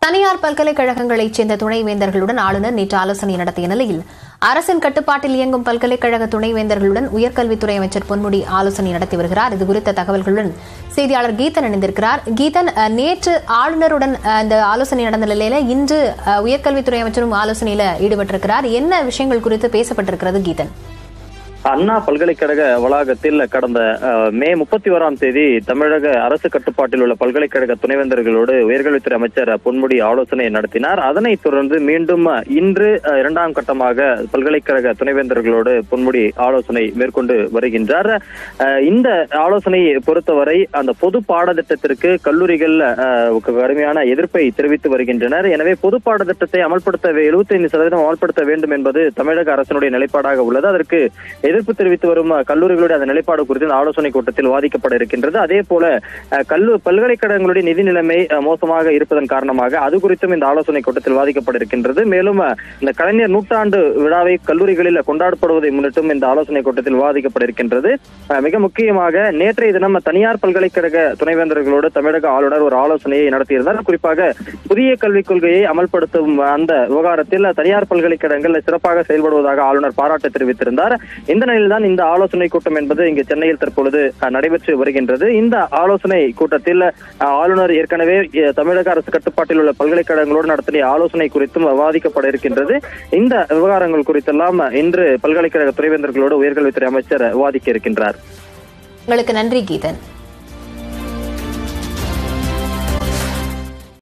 தனியார் பல்கலைக்கழகங்களைச் சேர்ந்த துணைவேந்தர்களுடன் ஆளுநர் நேற்று ஆலோசனை நடத்திய நிலையில் அரசின் கட்டுப்பாட்டில் இயங்கும் பல்கலைக்கழக துணைவேந்தர்களுடன் உயர்கல்வித்துறை அமைச்சர் பொன்முடி ஆலோசனை நடத்தி வருகிறார் இது குறித்த தகவல்களுடன் செய்தியாளர் கீதன் இணைந்திருக்கிறார் கீதன் அஹ், நேற்று ஆளுநருடன் அஹ், இந்த ஆலோசனை நடந்த நிலையில இன்று அஹ், உயர்கல்வித்துறை அமைச்சரும் ஆலோசனையில ஈடுபட்டிருக்கிறார் என்ன விஷயங்கள் குறித்து பேசப்பட்டிருக்கிறது கீதன் அண்ணா பல்கலைக்கழக வளாகத்தில் கடந்த அஹ், மே முப்பத்தி ஓராம் தேதி தமிழக அரசு கட்டுப்பாட்டில் உள்ள பல்கலைக்கழக துணைவேந்தர்களோடு உயர்கல்வித்துறை அமைச்சர் பொன்முடி ஆலோசனை நடத்தினார் அதனைத் தொடர்ந்து மீண்டும் அஹ், இன்று அஹ், இரண்டாம் கட்டமாக பல்கலைக்கழக துணைவேந்தர்களோடு பொன்முடி ஆலோசனை மேற்கொண்டு வருகின்றார் அஹ், இந்த ஆலோசனையை பொறுத்தவரை அந்த பொது பாடத்திட்டத்திற்கு கல்லூரிகள் அஹ், கடுமையான எதிர்ப்பை தெரிவித்து வருகின்றனர் எனவே பொது பாடத்திட்டத்தை அமல்படுத்த எழுபத்தி ஐந்து சதவீதம் அமல்படுத்த வேண்டும் என்பது தமிழக அரசினுடைய நிலைப்பாடாக உள்ளது அதற்கு எதிர்ப்பு தெரிவித்து வரும் அஹ், கல்லூரிகளுடைய அந்த நிலைப்பாடு குறித்து இந்த ஆலோசனை கூட்டத்தில் வாதிக்கப்பட இருக்கின்றது அதே போல அஹ், கல்லு பல்கலைக்கழகங்களுடைய நிதி நிலைமை அஹ், மோசமாக இருப்பதன் காரணமாக அது குறித்தும் இந்த ஆலோசனை கூட்டத்தில் வாதிக்கப்பட இருக்கின்றது மேலும் அஹ், இந்த கலைஞர் நூற்றாண்டு விழாவை கல்லூரிகளில் கொண்டாடப்படுவதை முன்னிட்டும் இந்த ஆலோசனை கூட்டத்தில் வாதிக்கப்பட இருக்கின்றது அஹ், மிக முக்கியமாக நேற்றைய தினம் தனியார் பல்கலைக்கழக துணைவேந்தர்களோடு தமிழக ஆளுநர் ஒரு ஆலோசனையை நடத்தியிருந்தார் குறிப்பாக புதிய கல்விக் கொள்கையை அமல்படுத்தும் அந்த விவகாரத்தில் தனியார் பல்கலைக்கழகங்கள் சிறப்பாக செயல்படுவதாக ஆளுநர் பாராட்டு தெரிவித்திருந்தார் இந்த நிலையில்தான் இந்த ஆலோசனை கூட்டம் என்பது இங்கு சென்னையில் தற்பொழுது அஹ், நடைபெற்று வருகின்றது இந்த ஆலோசனை கூட்டத்தில் அஹ், ஆளுநர் ஏற்கனவே அஹ், தமிழக அரசு கட்டுப்பாட்டில் உள்ள பல்கலைக்கழகங்களோடு நடத்திய ஆலோசனை குறித்தும் விவாதிக்கப்பட இருக்கின்றது இந்த விவகாரங்கள் குறித்தெல்லாம் இன்று பல்கலைக்கழக துணைவேந்தர்களோடு உயர்கல்வித்துறை அமைச்சர் விவாதிக்க இருக்கின்றார் உங்களுக்கு நன்றி கீதன்